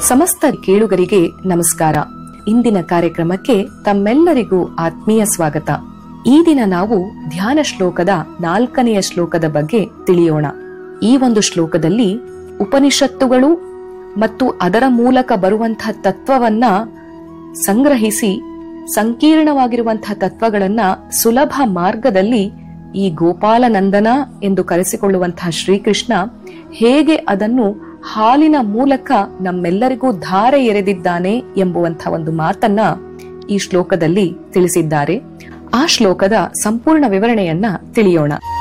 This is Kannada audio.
ಸಮಸ್ತ ಕೇಳುಗರಿಗೆ ನಮಸ್ಕಾರ ಇಂದಿನ ಕಾರ್ಯಕ್ರಮಕ್ಕೆ ತಮ್ಮೆಲ್ಲರಿಗೂ ಆತ್ಮೀಯ ಸ್ವಾಗತ ಈ ದಿನ ನಾವು ಧ್ಯಾನ ಶ್ಲೋಕದ ನಾಲ್ಕನೆಯ ಶ್ಲೋಕದ ಬಗ್ಗೆ ತಿಳಿಯೋಣ ಈ ಒಂದು ಶ್ಲೋಕದಲ್ಲಿ ಉಪನಿಷತ್ತುಗಳು ಮತ್ತು ಅದರ ಮೂಲಕ ಬರುವಂತಹ ತತ್ವವನ್ನ ಸಂಗ್ರಹಿಸಿ ಸಂಕೀರ್ಣವಾಗಿರುವಂತಹ ತತ್ವಗಳನ್ನ ಸುಲಭ ಮಾರ್ಗದಲ್ಲಿ ಈ ಗೋಪಾಲನಂದನ ಎಂದು ಕರೆಸಿಕೊಳ್ಳುವಂತಹ ಶ್ರೀಕೃಷ್ಣ ಹೇಗೆ ಅದನ್ನು ಹಾಲಿನ ಮೂಲಕ ನಮ್ಮೆಲ್ಲರಿಗೂ ಧಾರೆ ಎರೆದಿದ್ದಾನೆ ಎಂಬುವಂತಹ ಒಂದು ಮಾತನ್ನ ಈ ಶ್ಲೋಕದಲ್ಲಿ ತಿಳಿಸಿದ್ದಾರೆ ಆ ಶ್ಲೋಕದ ಸಂಪೂರ್ಣ ವಿವರಣೆಯನ್ನ ತಿಳಿಯೋಣ